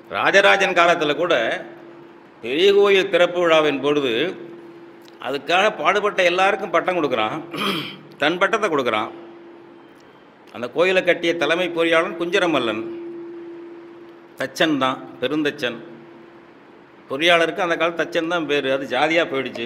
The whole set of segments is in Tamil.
ராஜராஜன் காலத்தில் கூட பெரிய கோயில் திறப்பு விழாவின் பொழுது அதுக்காக பாடுபட்ட எல்லாருக்கும் பட்டம் கொடுக்குறான் தன் பட்டத்தை கொடுக்குறான் அந்த கோயிலை கட்டிய தலைமை பொறியாளன் குஞ்சரமல்லன் தச்சன் தான் பெருந்தச்சன் பொறியாளருக்கு அந்த காலத்து தச்சன் தான் பேர் அது ஜாதியாக போயிடுச்சு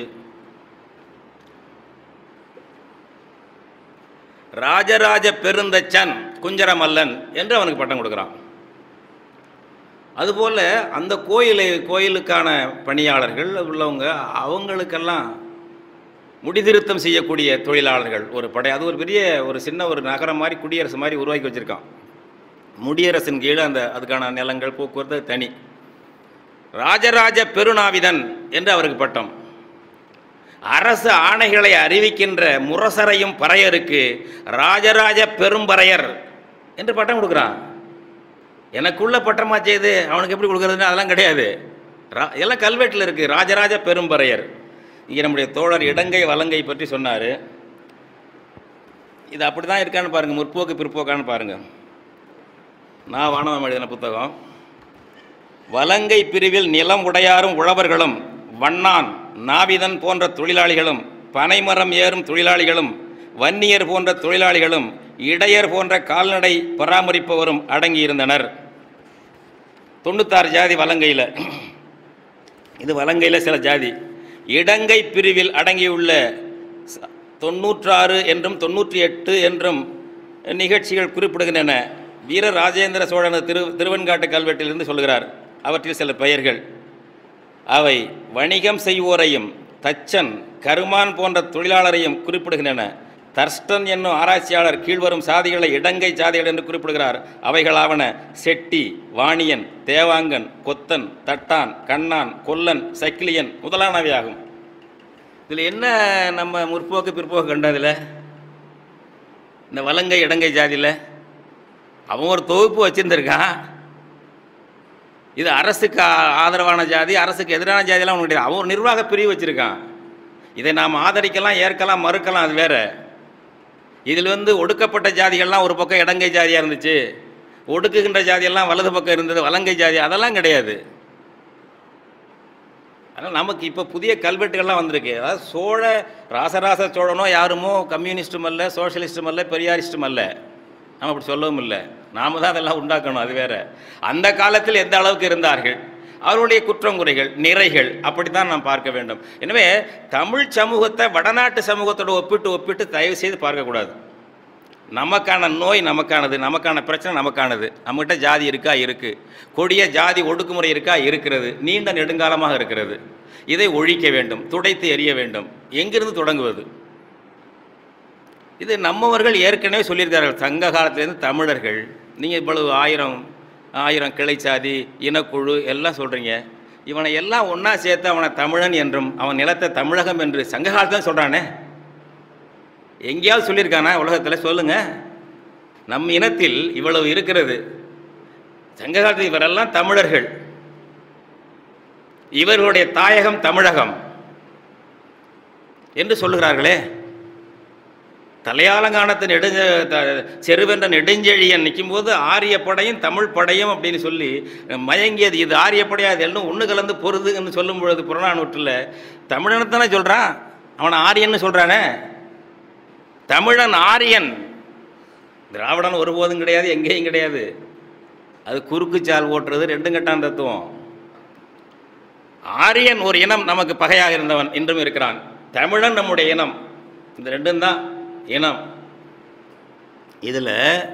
ராஜராஜ பெருந்தச்சன் குஞ்சரமல்லன் என்று அவனுக்கு பட்டம் கொடுக்குறான் அதுபோல் அந்த கோயிலை கோயிலுக்கான பணியாளர்கள் உள்ளவங்க அவங்களுக்கெல்லாம் முடிதிருத்தம் செய்யக்கூடிய தொழிலாளர்கள் ஒரு படை அது ஒரு பெரிய ஒரு சின்ன ஒரு நகரம் மாதிரி குடியரசு மாதிரி உருவாக்கி வச்சுருக்கான் முடியரசின் கீழே அந்த அதுக்கான நிலங்கள் போக்குவரத்து தனி ராஜராஜ பெருநாவிதன் என்று அவருக்கு பட்டம் அரசு ஆணைகளை அறிவிக்கின்ற முரசரையும் பறையருக்கு ராஜராஜ பெரும்பறையர் என்று பட்டம் கொடுக்குறான் எனக்குள்ள பட்டமாச்சே இது அவனுக்கு எப்படி கொடுக்குறதுன்னு அதெல்லாம் கிடையாது ரா- எல்லாம் கல்வெட்டில் இருக்குது ராஜராஜ பெரும்பறையர் இங்கே நம்முடைய தோழர் இடங்கை வலங்கை பற்றி சொன்னார் இது அப்படி தான் இருக்கான்னு பாருங்கள் முற்போக்கு பிற்போக்கான்னு பாருங்கள் நான் வானவம் எழுதின புத்தகம் வலங்கை பிரிவில் நிலம் உடையாரும் உழவர்களும் வண்ணான் நாவிதன் போன்ற தொழிலாளிகளும் பனைமரம் ஏறும் தொழிலாளிகளும் வன்னியர் போன்ற தொழிலாளிகளும் இடையர் போன்ற கால்நடை பராமரிப்பவரும் அடங்கியிருந்தனர் தொண்ணூத்தாறு ஜாதி வலங்கையில் இது வலங்கையில் சில ஜாதி இடங்கை பிரிவில் அடங்கியுள்ள ச- தொண்ணூற்றாறு என்றும் தொண்ணூற்றி எட்டு என்றும் நிகழ்ச்சிகள் குறிப்பிடுகின்றன வீர ராஜேந்திர சோழன் திரு திருவெண்காட்டு கல்வெட்டிலிருந்து சொல்கிறார் அவற்றில் சில பெயர்கள் அவை வணிகம் செய்வோரையும் தச்சன் கருமான் போன்ற தொழிலாளரையும் குறிப்பிடுகின்றன தர்ஸ்டன் என்னும் ஆராய்ச்சியாளர் கீழ்வரும் சாதிகளை இடங்கை சாதிகள் என்று குறிப்பிடுகிறார் அவைகளாவன செட்டி வாணியன் தேவாங்கன் கொத்தன் தட்டான் கண்ணான் கொல்லன் சக்கிலியன் முதலானவையாகும் இதில் என்ன நம்ம முற்போக்கு பிற்போக்கு கண்டதில் இந்த வலங்கை இடங்கை ஜாதியில் அவன் ஒரு தொகுப்பு வச்சுருந்துருக்கான் இது அரசுக்கு ஆ- ஆதரவான ஜாதி அரசுக்கு எதிரான ஜாதியெல்லாம் அவனுடைய அவன் ஒரு நிர்வாக பிரிவு வச்சுருக்கான் இதை நாம் ஆதரிக்கலாம் ஏற்கலாம் மறுக்கலாம் அது வேற இதில் வந்து ஒடுக்கப்பட்ட ஜாதிகள்லாம் ஒரு பக்கம் இடங்கை ஜாதியாக இருந்துச்சு ஒடுக்குகின்ற ஜாதியெல்லாம் வலது பக்கம் இருந்தது வலங்கை ஜாதி அதெல்லாம் கிடையாது அதனால் நமக்கு இப்போ புதிய கல்வெட்டுகள்லாம் வந்திருக்கு அதாவது சோழ ராசராச சோழனோ யாருமோ கம்யூனிஸ்டும் அல்ல சோஷலிஸ்டும் அல்ல பெரியாரிஸ்டும் அல்ல நம்ம அப்படி சொல்லவும் இல்லை நாம தான் அதெல்லாம் உண்டாக்கணும் அது வேற அந்த காலத்தில் எந்த அளவுக்கு இருந்தார்கள் அவருடைய குற்றங்குறைகள் நிறைகள் அப்படித்தான் நாம் பார்க்க வேண்டும் எனவே தமிழ் சமூகத்தை வடநாட்டு சமூகத்தோடு ஒப்பிட்டு ஒப்பிட்டு தயவு செய்து பார்க்கக்கூடாது நமக்கான நோய் நமக்கானது நமக்கான பிரச்சனை நமக்கானது நம்மகிட்ட ஜாதி இருக்கா இருக்கு கொடிய ஜாதி ஒடுக்குமுறை இருக்கா இருக்கிறது நீண்ட நெடுங்காலமாக இருக்கிறது இதை ஒழிக்க வேண்டும் துடைத்து எறிய வேண்டும் எங்கிருந்து தொடங்குவது இது நம்மவர்கள் ஏற்கனவே சொல்லியிருக்கார்கள் சங்க காலத்திலேருந்து தமிழர்கள் நீங்கள் இவ்வளவு ஆயிரம் ஆயிரம் கிளைச்சாதி இனக்குழு எல்லாம் சொல்கிறீங்க இவனை எல்லாம் ஒன்றா சேர்த்து அவனை தமிழன் என்றும் அவன் நிலத்தை தமிழகம் என்று சங்க காலத்தில் சொல்கிறானே எங்கேயாவது சொல்லியிருக்கானா உலகத்தில் சொல்லுங்க நம் இனத்தில் இவ்வளவு இருக்கிறது சங்க காலத்தில் இவரெல்லாம் தமிழர்கள் இவர்களுடைய தாயகம் தமிழகம் என்று சொல்லுகிறார்களே தலையாலங்கானத்து நெடுஞ்ச த- செருவென்ற நெடுஞ்செழியன் நிற்கும்போது ஆரிய படையும் தமிழ் படையும் அப்படின்னு சொல்லி மயங்கியது இது ஆரிய படையா இது எல்லாம் ஒன்று கலந்து பொருதுன்னு சொல்லும் பொழுது புறநானூற்றில் தமிழனத்தானே சொல்கிறான் அவனை ஆரியன்னு சொல்கிறானே தமிழன் ஆரியன் திராவிடன் ஒருபோதும் கிடையாது எங்கேயும் கிடையாது அது குறுக்குச்சால் ஓட்டுறது ரெண்டும் கட்டான் தத்துவம் ஆரியன் ஒரு இனம் நமக்கு பகையாக இருந்தவன் இன்றும் இருக்கிறான் தமிழன் நம்முடைய இனம் இந்த ரெண்டும் தான் இனம் இதில்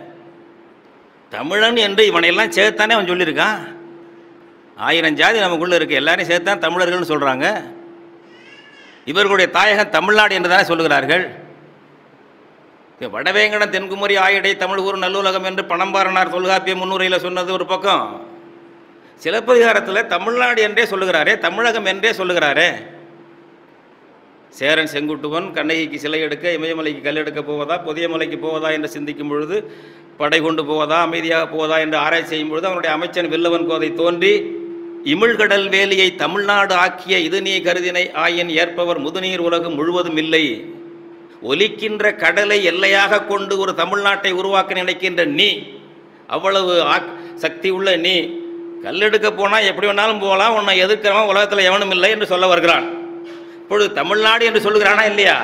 தமிழன் என்று இவனையெல்லாம் சேர்த்தானே அவன் சொல்லியிருக்கான் ஆயிரம் ஜாதி நமக்குள்ளே இருக்குது எல்லாரையும் சேர்த்தான் தமிழர்கள்னு சொல்கிறாங்க இவர்களுடைய தாயகம் தமிழ்நாடு என்று தானே சொல்லுகிறார்கள் இது வடவேங்கடம் தென்குமரி ஆயிடை தமிழ் ஊர் நல்லுலகம் என்று பணம்பாரனார் தொல்காப்பிய முன்னுரையில் சொன்னது ஒரு பக்கம் சிலப்பதிகாரத்தில் தமிழ்நாடு என்றே சொல்லுகிறாரே தமிழகம் என்றே சொல்லுகிறாரே சேரன் செங்குட்டுவன் கண்ணகிக்கு சிலை எடுக்க இமயமலைக்கு கல் எடுக்க போவதா புதிய மலைக்கு போவதா என்று சிந்திக்கும் பொழுது படை கொண்டு போவதா அமைதியாக போவதா என்று ஆராய்ச்சி செய்யும் பொழுது அவனுடைய அமைச்சன் வில்லவன் கோதை தோன்றி இமிழ்கடல் வேலியை தமிழ்நாடு ஆக்கிய இது நீ கருதினை ஆயின் ஏற்பவர் முதுநீர் உலகம் முழுவதும் இல்லை ஒலிக்கின்ற கடலை எல்லையாக கொண்டு ஒரு தமிழ்நாட்டை உருவாக்க நினைக்கின்ற நீ அவ்வளவு ஆக்- சக்தி உள்ள நீ கல்லெடுக்க போனால் எப்படி வேணாலும் போகலாம் உன்னை எதிர்க்கிறவன் உலகத்தில் எவனும் இல்லை என்று சொல்ல வருகிறான் இப்பொழுது தமிழ்நாடு என்று சொல்லுகிறானா இல்லையா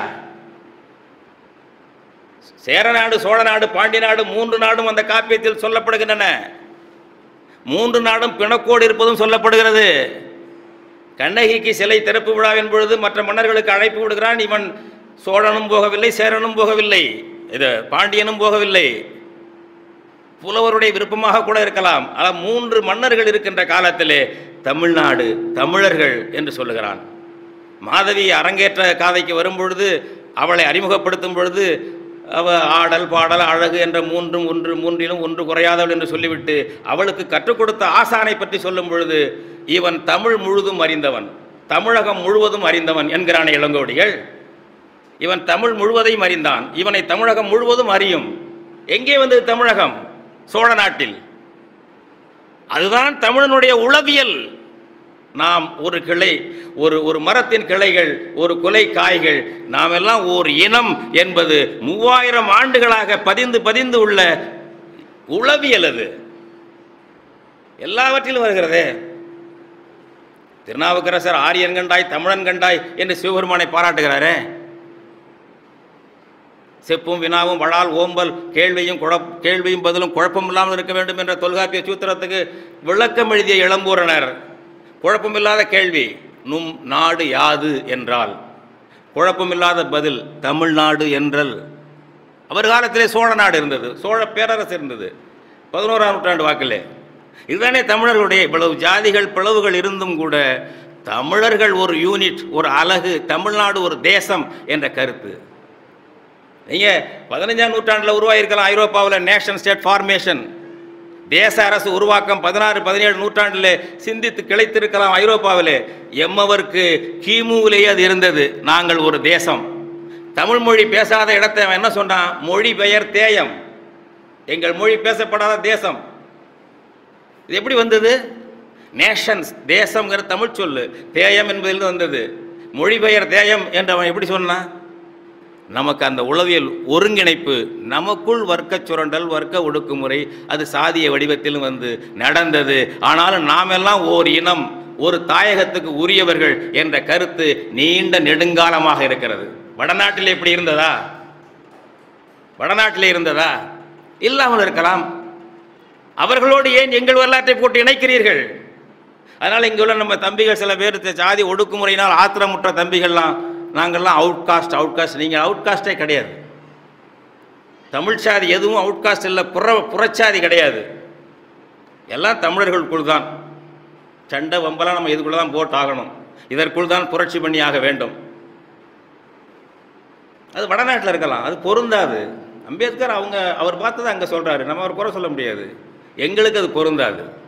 சேரநாடு சோழநாடு பாண்டி நாடு மூன்று நாடும் அந்த காப்பியத்தில் சொல்லப்படுகின்றன மூன்று நாடும் பிணக்கோடு இருப்பதும் சொல்லப்படுகிறது கண்ணகிக்கு சிலை திறப்பு விழாவின் பொழுது மற்ற மன்னர்களுக்கு அழைப்பு விடுகிறான் இவன் சோழனும் போகவில்லை சேரனும் போகவில்லை இது பாண்டியனும் போகவில்லை புலவருடைய விருப்பமாக கூட இருக்கலாம் ஆனால் மூன்று மன்னர்கள் இருக்கின்ற காலத்திலே தமிழ்நாடு தமிழர்கள் என்று சொல்லுகிறான் மாதவி அரங்கேற்ற காதைக்கு வரும்பொழுது அவளை அறிமுகப்படுத்தும் பொழுது அவ ஆடல் பாடல் அழகு என்ற மூன்றும் ஒன்று மூன்றிலும் ஒன்று குறையாதவள் என்று சொல்லிவிட்டு அவளுக்கு கற்றுக் கொடுத்த ஆசானை பற்றி சொல்லும் பொழுது இவன் தமிழ் முழுதும் அறிந்தவன் தமிழகம் முழுவதும் அறிந்தவன் என்கிறான் இளங்கோடிகள் இவன் தமிழ் முழுவதையும் அறிந்தான் இவனை தமிழகம் முழுவதும் அறியும் எங்கே வந்தது தமிழகம் சோழ நாட்டில் அதுதான் தமிழனுடைய உளவியல் நாம் ஒரு கிளை ஒரு ஒரு மரத்தின் கிளைகள் ஒரு கொலை காய்கள் நாம் எல்லாம் ஓர் இனம் என்பது மூவாயிரம் ஆண்டுகளாக பதிந்து பதிந்து உள்ள உளவியல் அது எல்லாவற்றிலும் வருகிறதே திருநாவுக்கரசர் ஆரியன் கண்டாய் தமிழன் கண்டாய் என்று சிவபெருமானை பாராட்டுகிறாரே செப்பும் வினாவும் வளால் ஓம்பல் கேள்வியும் குழப் கேள்வியும் பதிலும் குழப்பம் இல்லாமல் இருக்க வேண்டும் என்ற தொல்காப்பிய சூத்திரத்துக்கு விளக்கம் எழுதிய இளம்பூரணர் குழப்பமில்லாத கேள்வி நும் நாடு யாது என்றால் குழப்பமில்லாத பதில் தமிழ்நாடு என்றல் அவர் காலத்திலே சோழ நாடு இருந்தது சோழ பேரரசு இருந்தது பதினோராம் நூற்றாண்டு வாக்கிலே இதுதானே தமிழர்களுடைய இவ்வளவு ஜாதிகள் பிளவுகள் இருந்தும் கூட தமிழர்கள் ஒரு யூனிட் ஒரு அலகு தமிழ்நாடு ஒரு தேசம் என்ற கருத்து நீங்கள் பதினஞ்சாம் நூற்றாண்டில் உருவாகியிருக்கலாம் ஐரோப்பாவில் நேஷன் ஸ்டேட் ஃபார்மேஷன் தேச அரசு உருவாக்கம் பதினாறு பதினேழு நூற்றாண்டில் சிந்தித்து கிளைத்திருக்கலாம் ஐரோப்பாவிலே எம்மவருக்கு கிமுவிலேயே அது இருந்தது நாங்கள் ஒரு தேசம் தமிழ் மொழி பேசாத இடத்தை அவன் என்ன சொன்னான் மொழி பெயர் தேயம் எங்கள் மொழி பேசப்படாத தேசம் இது எப்படி வந்தது நேஷன்ஸ் தேசம்ங்கிற தமிழ் சொல்லு தேயம் என்பதிலிருந்து வந்தது மொழிபெயர் தேயம் என்று அவன் எப்படி சொன்னான் நமக்கு அந்த உளவியல் ஒருங்கிணைப்பு நமக்குள் வர்க்க சுரண்டல் வர்க்க ஒடுக்குமுறை அது சாதிய வடிவத்திலும் வந்து நடந்தது ஆனாலும் நாமெல்லாம் ஓர் இனம் ஒரு தாயகத்துக்கு உரியவர்கள் என்ற கருத்து நீண்ட நெடுங்காலமாக இருக்கிறது வடநாட்டில் எப்படி இருந்ததா வடநாட்டிலே இருந்ததா இல்லாமல் இருக்கலாம் அவர்களோடு ஏன் எங்கள் வரலாற்றை போட்டு இணைக்கிறீர்கள் அதனால் இங்கே உள்ள நம்ம தம்பிகள் சில பேர் இந்த ஜாதி ஒடுக்குமுறையினால் ஆத்திரமுற்ற தம்பிகள்லாம் நாங்கள்லாம் அவுட்காஸ்ட் அவுட்காஸ்ட் நீங்கள் அவுட்காஸ்டே கிடையாது தமிழ் சாதி எதுவும் அவுட்காஸ்ட் இல்லை புற புறச்சாதி கிடையாது எல்லாம் தமிழர்களுக்குள் தான் சண்டை வம்பெல்லாம் நம்ம இதுக்குள்ள தான் போட்டு ஆகணும் இதற்குள் தான் புரட்சி பண்ணி ஆக வேண்டும் அது வடநாட்டில் இருக்கலாம் அது பொருந்தாது அம்பேத்கர் அவங்க அவர் பார்த்ததை அங்கே சொல்கிறாரு நம்ம அவர் குறை சொல்ல முடியாது எங்களுக்கு அது பொருந்தாது